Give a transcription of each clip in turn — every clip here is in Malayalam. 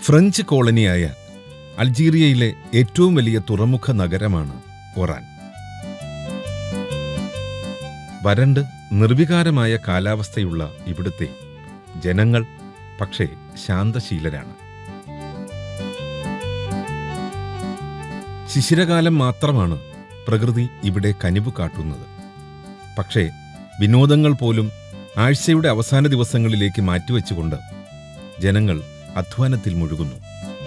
ഫ്രഞ്ച് കോളനിയായ അൾജീരിയയിലെ ഏറ്റവും വലിയ തുറമുഖ നഗരമാണ് ഒറാൻ വരണ്ട് നിർവികാരമായ കാലാവസ്ഥയുള്ള ഇവിടുത്തെ ജനങ്ങൾ പക്ഷേ ശാന്തശീലരാണ് ശിശിരകാലം മാത്രമാണ് പ്രകൃതി ഇവിടെ കനിവ് കാട്ടുന്നത് പക്ഷേ വിനോദങ്ങൾ പോലും ആഴ്ചയുടെ അവസാന ദിവസങ്ങളിലേക്ക് മാറ്റിവെച്ചുകൊണ്ട് ജനങ്ങൾ അധ്വാനത്തിൽ മുഴുകുന്നു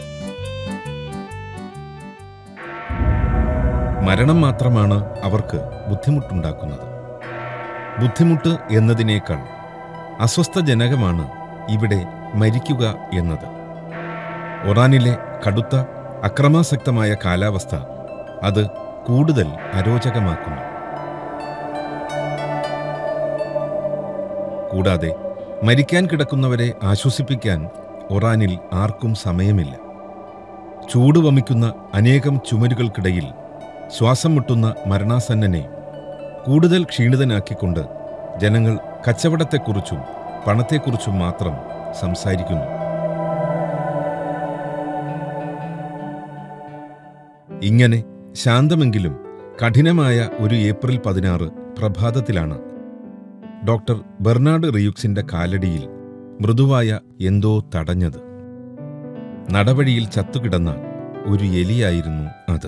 മരണം മാത്രമാണ് അവർക്ക് ബുദ്ധിമുട്ടുണ്ടാക്കുന്നത് ബുദ്ധിമുട്ട് എന്നതിനേക്കാൾ അസ്വസ്ഥജനകമാണ് ഇവിടെ മരിക്കുക എന്നത് ഒറാനിലെ കടുത്ത അക്രമാസക്തമായ കാലാവസ്ഥ അത് കൂടുതൽ അരോചകമാക്കുന്നു കൂടാതെ മരിക്കാൻ കിടക്കുന്നവരെ ആശ്വസിപ്പിക്കാൻ ഒറാനിൽ ആർക്കും സമയമില്ല ചൂട് വമിക്കുന്ന അനേകം ചുമരുകൾക്കിടയിൽ ശ്വാസം മുട്ടുന്ന മരണാസന്നനെ കൂടുതൽ ക്ഷീണിതനാക്കിക്കൊണ്ട് ജനങ്ങൾ കച്ചവടത്തെക്കുറിച്ചും പണത്തെക്കുറിച്ചും മാത്രം സംസാരിക്കുന്നു ഇങ്ങനെ ശാന്തമെങ്കിലും കഠിനമായ ഒരു ഏപ്രിൽ പതിനാറ് പ്രഭാതത്തിലാണ് ഡോക്ടർ ബെർണാഡ് റിയുക്സിന്റെ കാലടിയിൽ മൃദുവായ എന്തോ തടഞ്ഞത് നടവഴിയിൽ ചത്തുകിടന്ന ഒരു എലിയായിരുന്നു അത്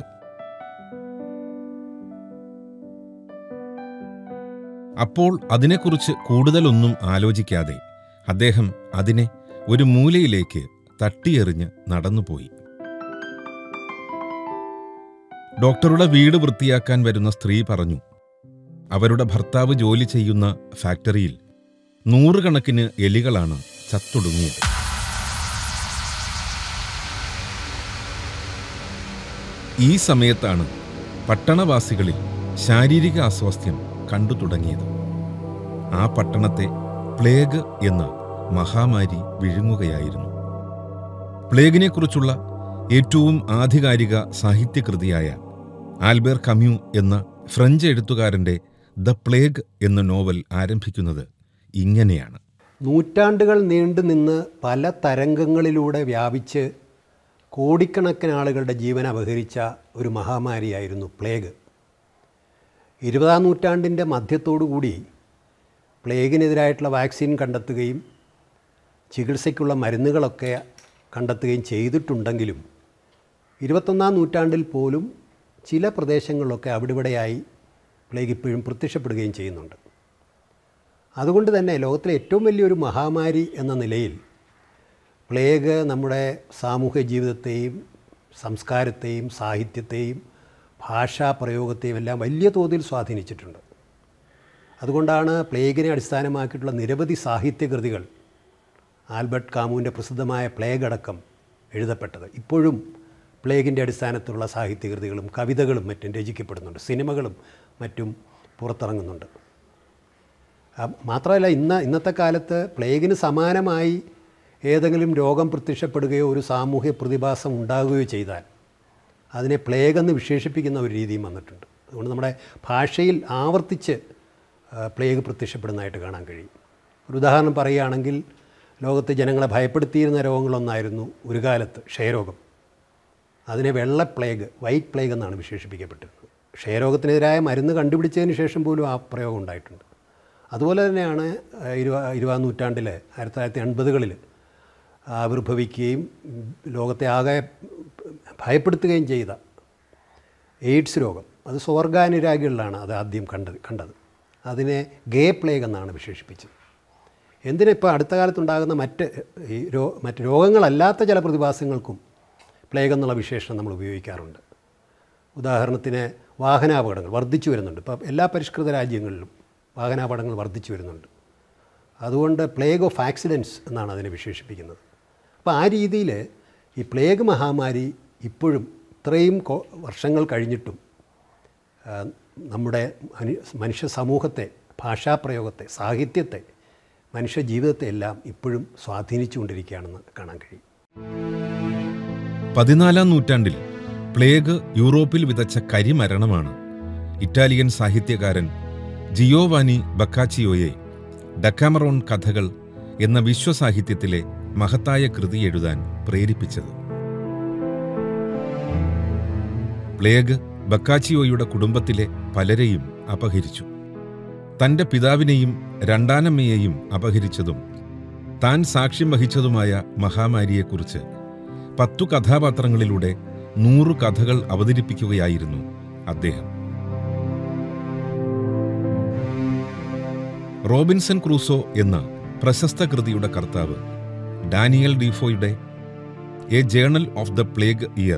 അപ്പോൾ അതിനെക്കുറിച്ച് കൂടുതലൊന്നും ആലോചിക്കാതെ അദ്ദേഹം അതിനെ ഒരു മൂലയിലേക്ക് തട്ടിയെറിഞ്ഞ് നടന്നുപോയി ഡോക്ടറുടെ വീട് വൃത്തിയാക്കാൻ വരുന്ന സ്ത്രീ പറഞ്ഞു അവരുടെ ഭർത്താവ് ജോലി ചെയ്യുന്ന ഫാക്ടറിയിൽ നൂറുകണക്കിന് എലികളാണ് ചത്തൊടുങ്ങിയത് ഈ സമയത്താണ് പട്ടണവാസികളിൽ ശാരീരിക അസ്വാസ്ഥ്യം കണ്ടു തുടങ്ങിയത് ആ പട്ടണത്തെ പ്ലേഗ് എന്ന മഹാമാരി വിഴുങ്ങുകയായിരുന്നു പ്ലേഗിനെക്കുറിച്ചുള്ള ഏറ്റവും ആധികാരിക സാഹിത്യകൃതിയായ ആൽബേർ കമ്യൂ എന്ന ഫ്രഞ്ച് എഴുത്തുകാരന്റെ ദ പ്ലേഗ് എന്ന നോവൽ ആരംഭിക്കുന്നത് ഇങ്ങനെയാണ് നൂറ്റാണ്ടുകൾ നീണ്ടു നിന്ന് പല തരംഗങ്ങളിലൂടെ വ്യാപിച്ച് കോടിക്കണക്കിന് ആളുകളുടെ ജീവൻ അപഹരിച്ച ഒരു മഹാമാരിയായിരുന്നു പ്ലേഗ് ഇരുപതാം നൂറ്റാണ്ടിൻ്റെ മധ്യത്തോടുകൂടി പ്ലേഗിനെതിരായിട്ടുള്ള വാക്സിൻ കണ്ടെത്തുകയും ചികിത്സയ്ക്കുള്ള മരുന്നുകളൊക്കെ കണ്ടെത്തുകയും ചെയ്തിട്ടുണ്ടെങ്കിലും ഇരുപത്തൊന്നാം നൂറ്റാണ്ടിൽ പോലും ചില പ്രദേശങ്ങളിലൊക്കെ അവിടിവിടെയായി പ്ലേഗ് ഇപ്പോഴും പ്രത്യക്ഷപ്പെടുകയും ചെയ്യുന്നുണ്ട് അതുകൊണ്ട് തന്നെ ലോകത്തിലെ ഏറ്റവും വലിയൊരു മഹാമാരി എന്ന നിലയിൽ പ്ലേഗ് നമ്മുടെ സാമൂഹ്യ ജീവിതത്തെയും സംസ്കാരത്തെയും സാഹിത്യത്തെയും ഭാഷാ പ്രയോഗത്തെയും എല്ലാം വലിയ തോതിൽ സ്വാധീനിച്ചിട്ടുണ്ട് അതുകൊണ്ടാണ് പ്ലേഗിനെ അടിസ്ഥാനമാക്കിയിട്ടുള്ള നിരവധി സാഹിത്യകൃതികൾ ആൽബർട്ട് കാമുവിൻ്റെ പ്രസിദ്ധമായ പ്ലേഗ് അടക്കം എഴുതപ്പെട്ടത് ഇപ്പോഴും പ്ലേഗിൻ്റെ അടിസ്ഥാനത്തിലുള്ള സാഹിത്യകൃതികളും കവിതകളും മറ്റും രചിക്കപ്പെടുന്നുണ്ട് സിനിമകളും മറ്റും പുറത്തിറങ്ങുന്നുണ്ട് ആ, മാത്രമല്ല ഇന്ന് ഇന്നത്തെ കാലത്ത് പ്ലേഗിന് സമാനമായി ഏതെങ്കിലും രോഗം പ്രത്യക്ഷപ്പെടുകയോ ഒരു സാമൂഹ്യ പ്രതിഭാസം ഉണ്ടാകുകയോ ചെയ്താൽ അതിനെ പ്ലേഗ് എന്ന് വിശേഷിപ്പിക്കുന്ന ഒരു രീതിയും വന്നിട്ടുണ്ട് അതുകൊണ്ട് നമ്മുടെ ഭാഷയിൽ ആവർത്തിച്ച് ആ, പ്ലേഗ് പ്രത്യക്ഷപ്പെടുന്നതായിട്ട് കാണാൻ കഴിയും ഒരു ഉദാഹരണം പറയുകയാണെങ്കിൽ ലോകത്ത് ജനങ്ങളെ ഭയപ്പെടുത്തിയിരുന്ന രോഗങ്ങളൊന്നായിരുന്നു ഒരു കാലത്ത് ക്ഷയരോഗം അതിനെ വെള്ള പ്ലേഗ് വൈറ്റ് പ്ലേഗ് എന്നാണ് വിശേഷിപ്പിക്കപ്പെട്ടിരുന്നത് ക്ഷയരോഗത്തിനെതിരായ മരുന്ന് കണ്ടുപിടിച്ചതിന് ശേഷം പോലും ആ പ്രയോഗം ഉണ്ടായിട്ടുണ്ട് അതുപോലെ തന്നെയാണ് ഏഹ്, ഇരുപ ഇരുപതാം നൂറ്റാണ്ടിൽ ആയിരത്തി തൊള്ളായിരത്തി എൺപതുകളിൽ ആവിർഭവിക്കുകയും ഉം, ലോകത്തെ ആകെ ഭയപ്പെടുത്തുകയും ചെയ്ത എയ്ഡ്സ് രോഗം അത് സ്വർഗാനുരാഗികളിലാണ് അത് ആദ്യം കണ്ടത് കണ്ടത് അതിനെ ഗേ പ്ലേഗ് എന്നാണ് വിശേഷിപ്പിച്ചത് എന്തിനാ ഇപ്പോൾ അടുത്ത കാലത്തുണ്ടാകുന്ന മറ്റ് ഈ രോ മറ്റ് രോഗങ്ങളല്ലാത്ത ചില പ്രതിഭാസങ്ങൾക്കും പ്ലേഗ് എന്നുള്ള വിശേഷണം നമ്മൾ ഉപയോഗിക്കാറുണ്ട് ഉദാഹരണത്തിന് വാഹനാപകടങ്ങൾ വർദ്ധിച്ചു വരുന്നുണ്ട് ഇപ്പോൾ എല്ലാ പരിഷ്കൃത രാജ്യങ്ങളിലും വാഹനാപകടങ്ങൾ വർദ്ധിച്ചു വരുന്നുണ്ട് അതുകൊണ്ട് പ്ലേഗ് ഓഫ് ആക്സിഡൻസ് എന്നാണ് അതിനെ വിശേഷിപ്പിക്കുന്നത് അപ്പോൾ ആ രീതിയിൽ ഈ പ്ലേഗ് മഹാമാരി ഇപ്പോഴും ഇത്രയും കൊ- വർഷങ്ങൾ കഴിഞ്ഞിട്ടും ആ, നമ്മുടെ മനു- മനുഷ്യ സമൂഹത്തെ ഭാഷാപ്രയോഗത്തെ സാഹിത്യത്തെ മനുഷ്യ ജീവിതത്തെ എല്ലാം ഇപ്പോഴും സ്വാധീനിച്ചുകൊണ്ടിരിക്കുകയാണെന്ന് കാണാൻ കഴിയും പതിനാലാം നൂറ്റാണ്ടിൽ പ്ലേഗ് യൂറോപ്പിൽ വിതച്ച കരിമരണമാണ് ഇറ്റാലിയൻ സാഹിത്യകാരൻ ജിയോവാനി ബക്കാച്ചിയോയെ ഡക്കാമറോൺ കഥകൾ എന്ന വിശ്വസാഹിത്യത്തിലെ മഹത്തായ കൃതി എഴുതാൻ പ്രേരിപ്പിച്ചത് പ്ലേഗ് ബക്കാച്ചിയോയുടെ കുടുംബത്തിലെ പലരെയും അപഹരിച്ചു തന്റെ പിതാവിനെയും രണ്ടാനമ്മയെയും അപഹരിച്ചതും താൻ സാക്ഷ്യം വഹിച്ചതുമായ മഹാമാരിയെക്കുറിച്ച് പത്തു കഥാപാത്രങ്ങളിലൂടെ നൂറു കഥകൾ അവതരിപ്പിക്കുകയായിരുന്നു അദ്ദേഹം റോബിൻസൺ ക്രൂസോ എന്ന പ്രശസ്ത കൃതിയുടെ കർത്താവ് ഡാനിയൽ ഡീഫോയുടെ a journal of the plague year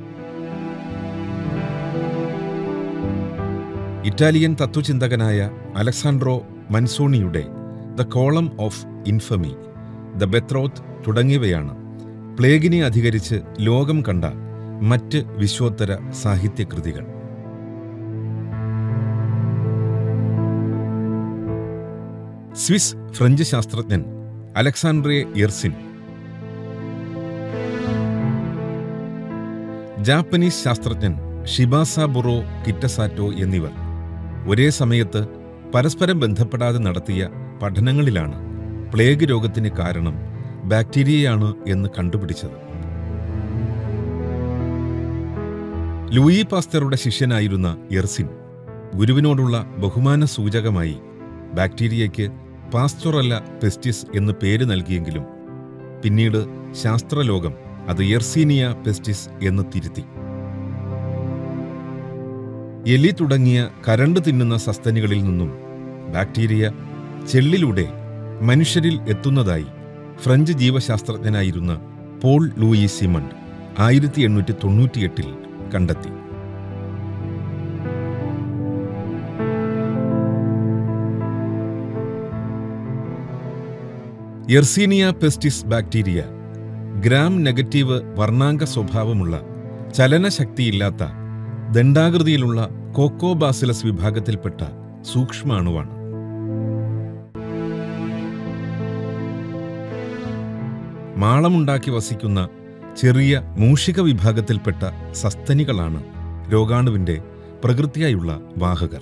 Italian തത്വചിന്തകനായ അലക്സാൻഡ്രോ മൻസോണിയുടെ the column of infamy the betrothed തുടങ്ങിയവയാണ് പ്ലേഗിനെ അധികരിച്ച് ലോകം കണ്ട മറ്റ് വിശ്വോത്തര സാഹിത്യകൃതികൾ സ്വിസ് ഫ്രഞ്ച് ശാസ്ത്രജ്ഞൻ അലക്സാൻഡ്രിയെ ഇർസിൻ ജാപ്പനീസ് ശാസ്ത്രജ്ഞൻ ഷിബാസ ബുറോ കിറ്റസാറ്റോ എന്നിവർ ഒരേ സമയത്ത് പരസ്പരം ബന്ധപ്പെടാതെ നടത്തിയ പഠനങ്ങളിലാണ് പ്ലേഗ് രോഗത്തിന് കാരണം ബാക്ടീരിയയാണ് എന്ന് കണ്ടുപിടിച്ചത് ലൂയി പാസ്റ്ററുടെ ശിഷ്യനായിരുന്ന എർസിൻ ഗുരുവിനോടുള്ള ബഹുമാന സൂചകമായി ബാക്ടീരിയയ്ക്ക് പാസ്റ്ററല്ല പെസ്റ്റിസ് എന്ന് പേര് നൽകിയെങ്കിലും പിന്നീട് ശാസ്ത്രലോകം അത് എർസീനിയ പെസ്റ്റിസ് എന്ന് തിരുത്തി എലി തുടങ്ങിയ കരണ്ട് തിന്നുന്ന സസ്തനികളിൽ നിന്നും ബാക്ടീരിയ ചെള്ളിലൂടെ മനുഷ്യരിൽ എത്തുന്നതായി ഫ്രഞ്ച് ജീവശാസ്ത്രജ്ഞനായിരുന്ന പോൾ ലൂയി സിമണ്ട് ആയിരത്തി എണ്ണൂറ്റി തൊണ്ണൂറ്റിയെട്ടിൽ കണ്ടെത്തി Yersinia pestis bacteria gram negative വർണ്ണാംഗ സ്വഭാവമുള്ള ചലനശക്തിയില്ലാത്ത ദണ്ഡാകൃതിയിലുള്ള കോക്കോബാസിലസ് വിഭാഗത്തിൽപ്പെട്ട സൂക്ഷ്മാണുവാണ് മാളമുണ്ടാക്കി വസിക്കുന്ന ചെറിയ മൂഷിക വിഭാഗത്തിൽപ്പെട്ട സസ്തനികളാണ് രോഗാണുവിന്റെ പ്രകൃതിയായുള്ള വാഹകർ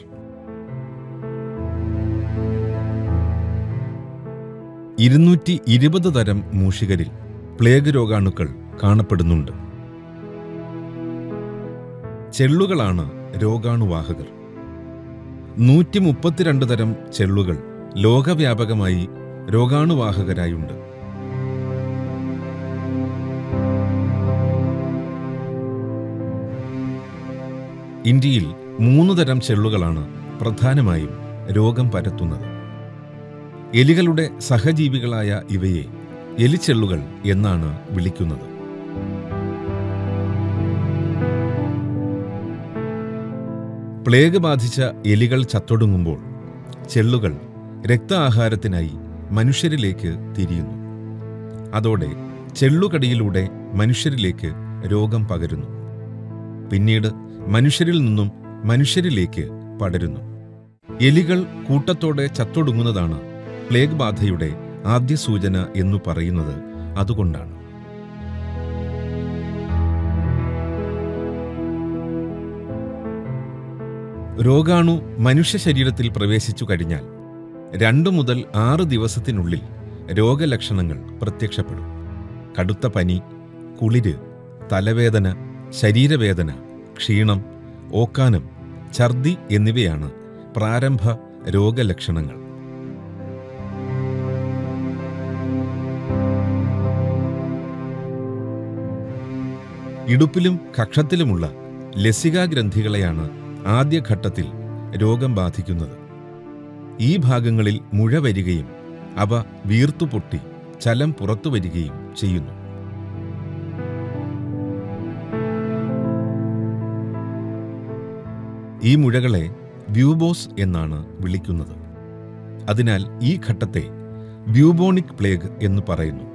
ഇരുന്നൂറ്റി ഇരുപത് തരം മൂഷികരിൽ പ്ലേഗ് രോഗാണുക്കൾ കാണപ്പെടുന്നുണ്ട് ചെള്ളുകളാണ് രോഗാണുവാഹകർ നൂറ്റി മുപ്പത്തിരണ്ട് തരം ചെള്ളുകൾ ലോകവ്യാപകമായി രോഗാണുവാഹകരായുണ്ട് ഇന്ത്യയിൽ മൂന്ന് തരം ചെള്ളുകളാണ് പ്രധാനമായും രോഗം പരത്തുന്നത് എലികളുടെ സഹജീവികളായ ഇവയെ എലിച്ചെള്ളുകൾ എന്നാണ് വിളിക്കുന്നത് പ്ലേഗ് ബാധിച്ച എലികൾ ചത്തൊടുങ്ങുമ്പോൾ ചെള്ളുകൾ രക്താഹാരത്തിനായി മനുഷ്യരിലേക്ക് തിരിയുന്നു അതോടെ ചെള്ളുകടിയിലൂടെ മനുഷ്യരിലേക്ക് രോഗം പകരുന്നു പിന്നീട് മനുഷ്യരിൽ നിന്നും മനുഷ്യരിലേക്ക് പടരുന്നു എലികൾ കൂട്ടത്തോടെ ചത്തൊടുങ്ങുന്നതാണ് പ്ലേഗ് ബാധയുടെ ആദ്യ സൂചന എന്നു പറയുന്നത് അതുകൊണ്ടാണ് രോഗാണു മനുഷ്യ ശരീരത്തിൽ പ്രവേശിച്ചു കഴിഞ്ഞാൽ രണ്ടു മുതൽ ആറ് ദിവസത്തിനുള്ളിൽ രോഗലക്ഷണങ്ങൾ പ്രത്യക്ഷപ്പെടും കടുത്ത പനി കുളിര് തലവേദന ശരീരവേദന ക്ഷീണം ഓക്കാനം ഛർദി എന്നിവയാണ് പ്രാരംഭ രോഗലക്ഷണങ്ങൾ ഇടുപ്പിലും കക്ഷത്തിലുമുള്ള ലസികാഗ്രന്ഥികളെയാണ് ആദ്യഘട്ടത്തിൽ രോഗം ബാധിക്കുന്നത് ഈ ഭാഗങ്ങളിൽ മുഴ വരികയും അവ വീർത്തുപൊട്ടി ചലം പുറത്തു വരികയും ചെയ്യുന്നു ഈ മുഴകളെ ബ്യൂബോസ് എന്നാണ് വിളിക്കുന്നത് അതിനാൽ ഈ ഘട്ടത്തെ ബ്യൂബോണിക് പ്ലേഗ് എന്ന് പറയുന്നു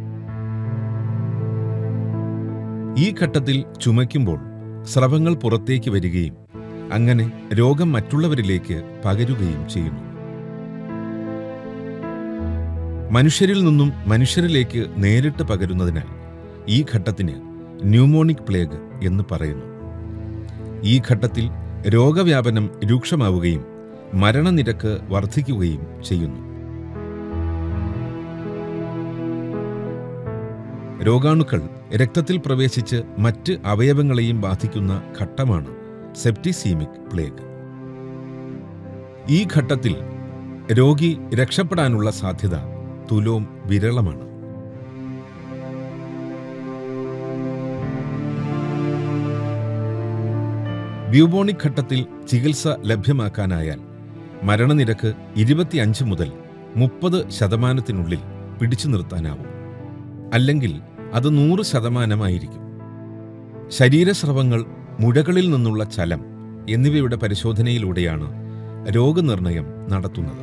ഈ ഘട്ടത്തിൽ ചുമയ്ക്കുമ്പോൾ സ്രവങ്ങൾ പുറത്തേക്ക് വരികയും അങ്ങനെ രോഗം മറ്റുള്ളവരിലേക്ക് പകരുകയും ചെയ്യുന്നു മനുഷ്യരിൽ നിന്നും മനുഷ്യരിലേക്ക് നേരിട്ട് പകരുന്നതിനാൽ ഈ ഘട്ടത്തിന് ന്യൂമോണിക് പ്ലേഗ് എന്ന് പറയുന്നു ഈ ഘട്ടത്തിൽ രോഗവ്യാപനം രൂക്ഷമാവുകയും മരണനിരക്ക് വർദ്ധിക്കുകയും ചെയ്യുന്നു രോഗാണുക്കൾ രക്തത്തിൽ പ്രവേശിച്ച് മറ്റ് അവയവങ്ങളെയും ബാധിക്കുന്ന ഘട്ടമാണ് സെപ്റ്റിസീമിക് പ്ലേഗ് ഈ ഘട്ടത്തിൽ രോഗി രക്ഷപ്പെടാനുള്ള സാധ്യത തുലോം വിരളമാണ് ബ്യൂബോണിക് ഘട്ടത്തിൽ ചികിത്സ ലഭ്യമാക്കാനായാൽ മരണനിരക്ക് ഇരുപത്തിയഞ്ച് മുതൽ മുപ്പത് ശതമാനത്തിനുള്ളിൽ പിടിച്ചു നിർത്താനാവും അല്ലെങ്കിൽ അത് നൂറ് ശതമാനമായിരിക്കും ശരീരസ്രവങ്ങൾ മുഴകളിൽ നിന്നുള്ള ചലം എന്നിവയുടെ പരിശോധനയിലൂടെയാണ് രോഗനിർണയം നടത്തുന്നത്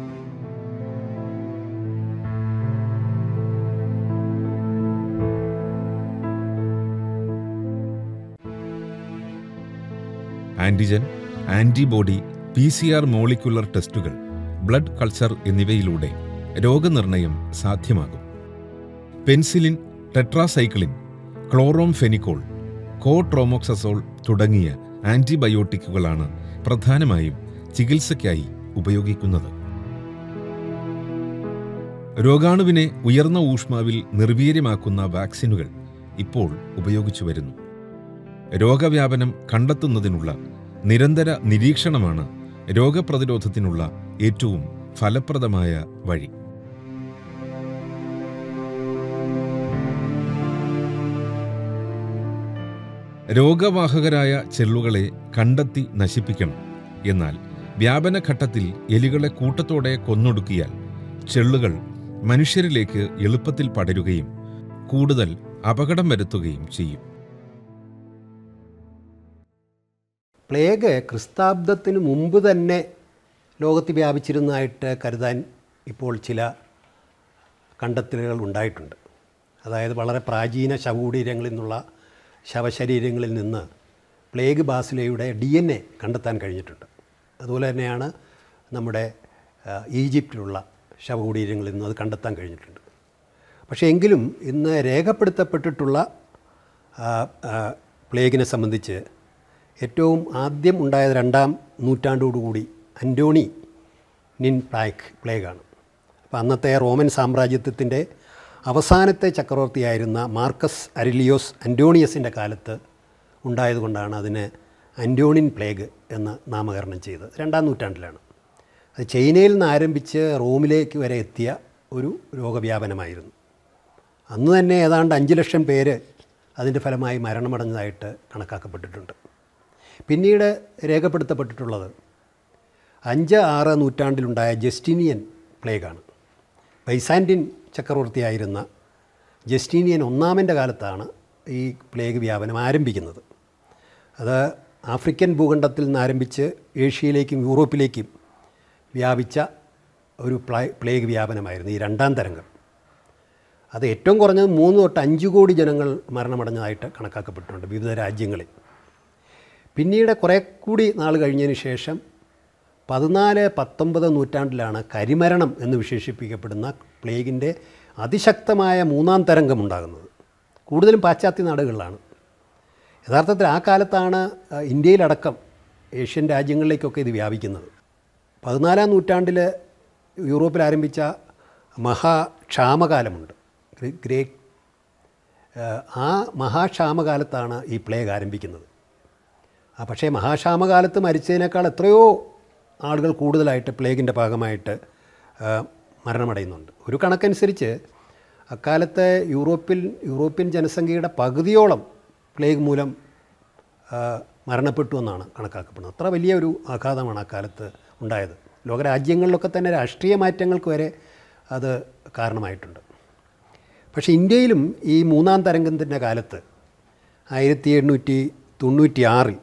antigen antibody P C R molecular tests blood culture എന്നിവയിലൂടെ രോഗനിർണയം സാധ്യമാകും പെൻസിലിൻ ടെട്രാസൈക്ലിൻ ക്ലോറോം ഫെനിക്കോൾ കോട്രോമോക്സസോൾ തുടങ്ങിയ ആന്റിബയോട്ടിക്കുകളാണ് പ്രധാനമായും ചികിത്സയ്ക്കായി ഉപയോഗിക്കുന്നത് രോഗാണുവിനെ ഉയർന്ന ഊഷ്മാവിൽ നിർവീര്യമാക്കുന്ന വാക്സിനുകൾ ഇപ്പോൾ ഉപയോഗിച്ചു വരുന്നു രോഗവ്യാപനം കണ്ടെത്തുന്നതിനുള്ള നിരന്തര നിരീക്ഷണമാണ് രോഗപ്രതിരോധത്തിനുള്ള ഏറ്റവും ഫലപ്രദമായ വഴി രോഗവാഹകരായ ചെല്ലുകളെ കണ്ടെത്തി നശിപ്പിക്കണം എന്നാൽ വ്യാപനഘട്ടത്തിൽ എലികളെ കൂട്ടത്തോടെ കൊന്നൊടുക്കിയാൽ ചെള്ളുകൾ മനുഷ്യരിലേക്ക് എളുപ്പത്തിൽ പടരുകയും കൂടുതൽ അപകടം വരുത്തുകയും ചെയ്യും പ്ലേഗ് ക്രിസ്താബ്ദത്തിന് മുമ്പ് തന്നെ ലോകത്ത് വ്യാപിച്ചിരുന്നതായിട്ട് കരുതാൻ ഇപ്പോൾ ചില കണ്ടെത്തലുകൾ ഉണ്ടായിട്ടുണ്ട് അതായത് വളരെ പ്രാചീന ശവകുടീരങ്ങളിൽ നിന്നുള്ള ശവശരീരങ്ങളിൽ നിന്ന് പ്ലേഗ് ബാസിലയുടെ ഡി എൻ എ കണ്ടെത്താൻ കഴിഞ്ഞിട്ടുണ്ട് അതുപോലെ തന്നെയാണ് നമ്മുടെ ആ, ഈജിപ്തിലുള്ള ശവകുടീരങ്ങളിൽ നിന്ന് അത് കണ്ടെത്താൻ കഴിഞ്ഞിട്ടുണ്ട് പക്ഷേ എങ്കിലും ഇന്ന് രേഖപ്പെടുത്തപ്പെട്ടിട്ടുള്ള ആ, ആ, പ്ലേഗിനെ സംബന്ധിച്ച് ഏറ്റവും ആദ്യം ഉണ്ടായത് രണ്ടാം നൂറ്റാണ്ടോടുകൂടി അന്റോണി നിൻ പ്ലാക്ക് പ്ലേഗാണ് അപ്പോൾ അന്നത്തെ റോമൻ സാമ്രാജ്യത്തിൻ്റെ അവസാനത്തെ ചക്രവർത്തിയായിരുന്ന മാർക്കസ് അരിലിയോസ് അന്റോണിയസിൻ്റെ കാലത്ത് ഉണ്ടായതുകൊണ്ടാണ് അതിന് അന്റോണിൻ പ്ലേഗ് എന്ന് നാമകരണം ചെയ്തത് രണ്ടാം നൂറ്റാണ്ടിലാണ് അത് ചൈനയിൽ നിന്ന് ആരംഭിച്ച് റോമിലേക്ക് വരെ എത്തിയ ഒരു രോഗവ്യാപനമായിരുന്നു അന്ന് തന്നെ ഏതാണ്ട് അഞ്ച് ലക്ഷം പേര് അതിൻ്റെ ഫലമായി മരണമടഞ്ഞതായിട്ട് കണക്കാക്കപ്പെട്ടിട്ടുണ്ട് പിന്നീട് രേഖപ്പെടുത്തപ്പെട്ടിട്ടുള്ളത് അഞ്ച് ആറ് നൂറ്റാണ്ടിലുണ്ടായ ജസ്റ്റിനിയൻ പ്ലേഗാണ് ബൈസാൻറ്റിൻ ചക്രവർത്തിയായിരുന്ന ജസ്റ്റിനിയൻ ഒന്നാമൻ്റെ കാലത്താണ് ഈ പ്ലേഗ് വ്യാപനം ആരംഭിക്കുന്നത് അത് ആഫ്രിക്കൻ ഭൂഖണ്ഡത്തിൽ നിന്ന് ആരംഭിച്ച് ഏഷ്യയിലേക്കും യൂറോപ്പിലേക്കും വ്യാപിച്ച ഒരു പ്ലേ പ്ലേഗ് വ്യാപനമായിരുന്നു ഈ രണ്ടാം തരംഗം അത് ഏറ്റവും കുറഞ്ഞത് മൂന്ന് തൊട്ട് അഞ്ച് കോടി ജനങ്ങൾ മരണമടഞ്ഞതായിട്ട് കണക്കാക്കപ്പെട്ടിട്ടുണ്ട് വിവിധ രാജ്യങ്ങളിൽ പിന്നീട് കുറേ കൂടി നാൾ കഴിഞ്ഞതിന് ശേഷം പതിനാല് പത്തൊമ്പത് നൂറ്റാണ്ടിലാണ് കരിമരണം എന്ന് വിശേഷിപ്പിക്കപ്പെടുന്ന പ്ലേഗിൻ്റെ അതിശക്തമായ മൂന്നാം തരംഗം ഉണ്ടാകുന്നത് കൂടുതലും പാശ്ചാത്യ നാടുകളിലാണ് യഥാർത്ഥത്തിൽ ആ കാലത്താണ് ആ, ഇന്ത്യയിലടക്കം ഏഷ്യൻ രാജ്യങ്ങളിലേക്കൊക്കെ ഇത് വ്യാപിക്കുന്നത് പതിനാലാം നൂറ്റാണ്ടിൽ യൂറോപ്പിൽ ആരംഭിച്ച മഹാക്ഷാമകാലമുണ്ട് ഗ്രേ- ഗ്രേറ്റ് ഏഹ്, ആ മഹാക്ഷാമകാലത്താണ് ഈ പ്ലേഗ് ആരംഭിക്കുന്നത് ആ പക്ഷേ മഹാക്ഷാമകാലത്ത് മരിച്ചതിനേക്കാൾ എത്രയോ ആളുകൾ കൂടുതലായിട്ട് പ്ലേഗിൻ്റെ ഭാഗമായിട്ട് ആ, മരണമടയുന്നുണ്ട് ഒരു കണക്കനുസരിച്ച് അക്കാലത്തെ യൂറോപ്പിൽ യൂറോപ്യൻ ജനസംഖ്യയുടെ പകുതിയോളം പ്ലേഗ് മൂലം ആ, മരണപ്പെട്ടു എന്നാണ് കണക്കാക്കപ്പെടുന്നത് അത്ര വലിയ ഒരു ആഘാതമാണ് അക്കാലത്ത് ഉണ്ടായത് ലോകരാജ്യങ്ങളിലൊക്കെ തന്നെ രാഷ്ട്രീയ മാറ്റങ്ങൾക്ക് വരെ അത് കാരണമായിട്ടുണ്ട് പക്ഷേ ഇന്ത്യയിലും ഈ മൂന്നാം തരംഗത്തിൻ്റെ കാലത്ത് ആയിരത്തി എണ്ണൂറ്റി തൊണ്ണൂറ്റി ആറിൽ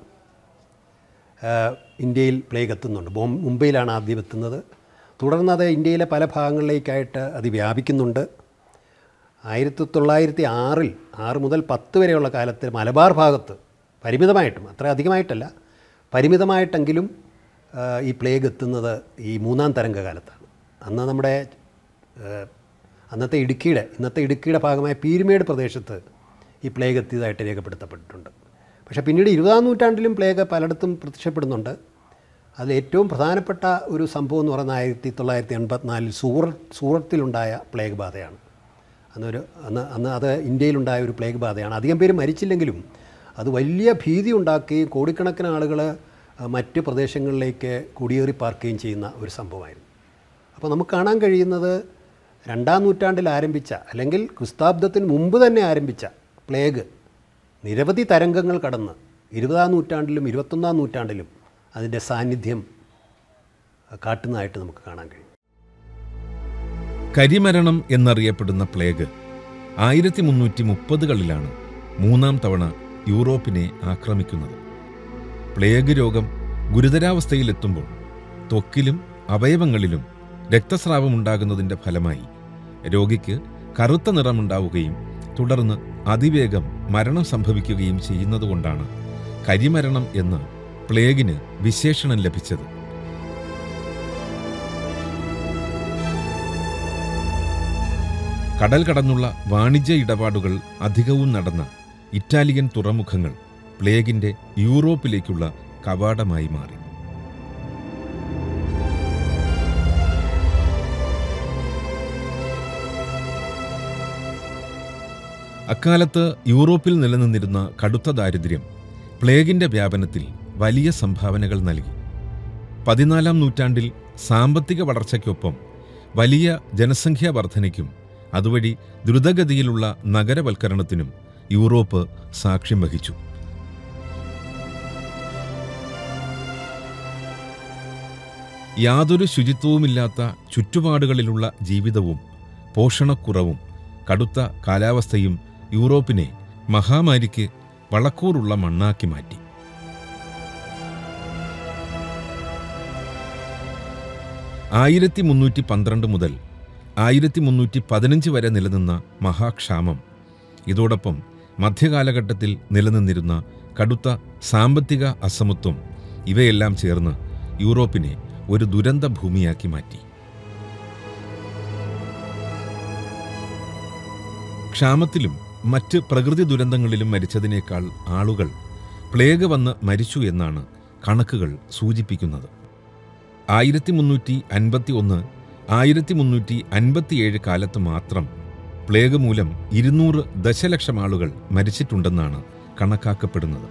ഇന്ത്യയിൽ പ്ലേഗ് എത്തുന്നുണ്ട് ബോം മുംബൈയിലാണ് ആദ്യം എത്തുന്നത് തുടർന്ന് അത് ഇന്ത്യയിലെ പല ഭാഗങ്ങളിലേക്കായിട്ട് അത് വ്യാപിക്കുന്നുണ്ട് ആയിരത്തി തൊള്ളായിരത്തി ആറിൽ ആറ് മുതൽ പത്ത് വരെയുള്ള കാലത്ത് മലബാർ ഭാഗത്ത് പരിമിതമായിട്ടും അത്ര അധികമായിട്ടല്ല പരിമിതമായിട്ടെങ്കിലും ആ, ഈ പ്ലേഗ് എത്തുന്നത് ഈ മൂന്നാം തരംഗ കാലത്താണ് അന്ന് നമ്മുടെ ആ, അന്നത്തെ ഇടുക്കിയുടെ ഇന്നത്തെ ഇടുക്കിയുടെ ഭാഗമായ പീരുമേട് പ്രദേശത്ത് ഈ പ്ലേഗ് എത്തിയതായിട്ട് രേഖപ്പെടുത്തപ്പെട്ടിട്ടുണ്ട് പക്ഷേ പിന്നീട് ഇരുപതാം നൂറ്റാണ്ടിലും പ്ലേഗ് പലയിടത്തും പ്രത്യക്ഷപ്പെടുന്നുണ്ട് അതിൽ ഏറ്റവും പ്രധാനപ്പെട്ട ഒരു സംഭവം എന്ന് പറയുന്നത് ആയിരത്തി തൊള്ളായിരത്തി എൺപത്തിനാലിൽ സൂറത്ത് സൂറത്തിലുണ്ടായ പ്ലേഗ് ബാധയാണ് അന്നൊരു അന്ന് അന്ന് അത് ഇന്ത്യയിലുണ്ടായ ഒരു പ്ലേഗ് ബാധയാണ് അധികം പേര് മരിച്ചില്ലെങ്കിലും അത് വലിയ ഭീതി ഉണ്ടാക്കുകയും കോടിക്കണക്കിന് ആളുകൾ മറ്റ് പ്രദേശങ്ങളിലേക്ക് കുടിയേറി പാർക്കുകയും ചെയ്യുന്ന ഒരു സംഭവമായിരുന്നു അപ്പോൾ നമുക്ക് കാണാൻ കഴിയുന്നത് രണ്ടാം നൂറ്റാണ്ടിൽ ആരംഭിച്ച അല്ലെങ്കിൽ ക്രിസ്താബ്ദത്തിന് മുമ്പ് തന്നെ ആരംഭിച്ച പ്ലേഗ് നിരവധി തരംഗങ്ങൾ കടന്ന് ഇരുപതാം നൂറ്റാണ്ടിലും ഇരുപത്തൊന്നാം നൂറ്റാണ്ടിലും അതിൻ്റെ സാന്നിധ്യം കാട്ടുന്നതായിട്ട് നമുക്ക് കാണാൻ കഴിയും കരിമരണം എന്നറിയപ്പെടുന്ന പ്ലേഗ് ആയിരത്തി മുന്നൂറ്റി മുപ്പതുകളിലാണ് മൂന്നാം തവണ യൂറോപ്പിനെ ആക്രമിക്കുന്നത് പ്ലേഗ് രോഗം ഗുരുതരാവസ്ഥയിലെത്തുമ്പോൾ ത്വക്കിലും അവയവങ്ങളിലും രക്തസ്രാവമുണ്ടാകുന്നതിൻ്റെ ഫലമായി രോഗിക്ക് കറുത്ത നിറമുണ്ടാവുകയും തുടർന്ന് അതിവേഗം മരണം സംഭവിക്കുകയും ചെയ്യുന്നതുകൊണ്ടാണ് കരിമരണം എന്ന് പ്ലേഗിന് വിശേഷണം ലഭിച്ചത് കടൽ കടന്നുള്ള വാണിജ്യ ഇടപാടുകൾ അധികവും നടന്ന ഇറ്റാലിയൻ തുറമുഖങ്ങൾ പ്ലേഗിന്റെ യൂറോപ്പിലേക്കുള്ള കവാടമായി മാറി അക്കാലത്ത് യൂറോപ്പിൽ നിലനിന്നിരുന്ന കടുത്ത ദാരിദ്ര്യം പ്ലേഗിന്റെ വ്യാപനത്തിൽ വലിയ സംഭാവനകൾ നൽകി പതിനാലാം നൂറ്റാണ്ടിൽ സാമ്പത്തിക വളർച്ചയ്ക്കൊപ്പം വലിയ ജനസംഖ്യാ വർധനയ്ക്കും അതുവഴി ദ്രുതഗതിയിലുള്ള നഗരവൽക്കരണത്തിനും യൂറോപ്പ് സാക്ഷ്യം വഹിച്ചു യാതൊരു ശുചിത്വവുമില്ലാത്ത ചുറ്റുപാടുകളിലുള്ള ജീവിതവും പോഷണക്കുറവും കടുത്ത കാലാവസ്ഥയും യൂറോപ്പിനെ മഹാമാരിക്ക് വളക്കൂറുള്ള മണ്ണാക്കി മാറ്റി ആയിരത്തി മുന്നൂറ്റി പന്ത്രണ്ട് മുതൽ ആയിരത്തി മുന്നൂറ്റി പതിനഞ്ച് വരെ നിലനിന്ന മഹാക്ഷാമം ഇതോടൊപ്പം മധ്യകാലഘട്ടത്തിൽ നിലനിന്നിരുന്ന കടുത്ത സാമ്പത്തിക അസമത്വം ഇവയെല്ലാം ചേർന്ന് യൂറോപ്പിനെ ഒരു ദുരന്ത ഭൂമിയാക്കി മാറ്റി ക്ഷാമത്തിലും മറ്റ് പ്രകൃതി ദുരന്തങ്ങളിലും മരിച്ചതിനേക്കാൾ ആളുകൾ പ്ലേഗ് വന്ന് മരിച്ചു എന്നാണ് കണക്കുകൾ സൂചിപ്പിക്കുന്നത് ആയിരത്തി മുന്നൂറ്റി അൻപത്തി ഒന്ന് ആയിരത്തി മുന്നൂറ്റി അൻപത്തിയേഴ് കാലത്ത് മാത്രം പ്ലേഗ് മൂലം ഇരുന്നൂറ് ദശലക്ഷം ആളുകൾ മരിച്ചിട്ടുണ്ടെന്നാണ് കണക്കാക്കപ്പെടുന്നത്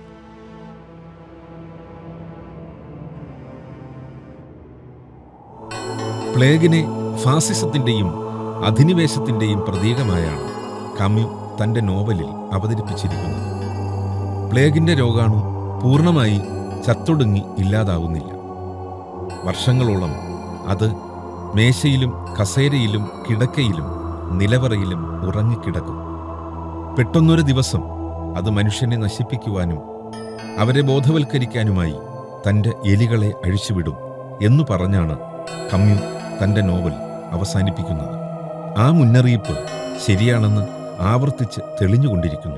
പ്ലേഗിനെ ഫാസിസത്തിന്റെയും അധിനിവേശത്തിന്റെയും പ്രതീകമായാണ് കമ്യു തന്റെ നോവലിൽ അവതരിപ്പിച്ചിരിക്കുന്നത് പ്ലേഗിന്റെ രോഗാണു പൂർണ്ണമായി ചത്തൊടുങ്ങി ഇല്ലാതാവുന്നില്ല വർഷങ്ങളോളം അത് മേശയിലും കസേരയിലും കിടക്കയിലും നിലവറയിലും ഉറങ്ങിക്കിടക്കും പെട്ടെന്നൊരു ദിവസം അത് മനുഷ്യനെ നശിപ്പിക്കുവാനും അവരെ ബോധവൽക്കരിക്കാനുമായി തന്റെ എലികളെ അഴിച്ചുവിടും എന്നു പറഞ്ഞാണ് കമ്യു തന്റെ നോവൽ അവസാനിപ്പിക്കുന്നത് ആ മുന്നറിയിപ്പ് ശരിയാണെന്ന് ആവർത്തിച്ച് തെളിഞ്ഞുകൊണ്ടിരിക്കുന്നു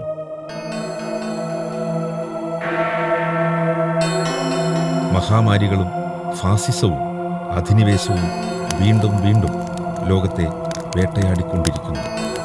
മഹാമാരികളും ഫാസിസവും അധിനിവേശവും വീണ്ടും വീണ്ടും ലോകത്തെ വേട്ടയാടിക്കൊണ്ടിരിക്കുന്നു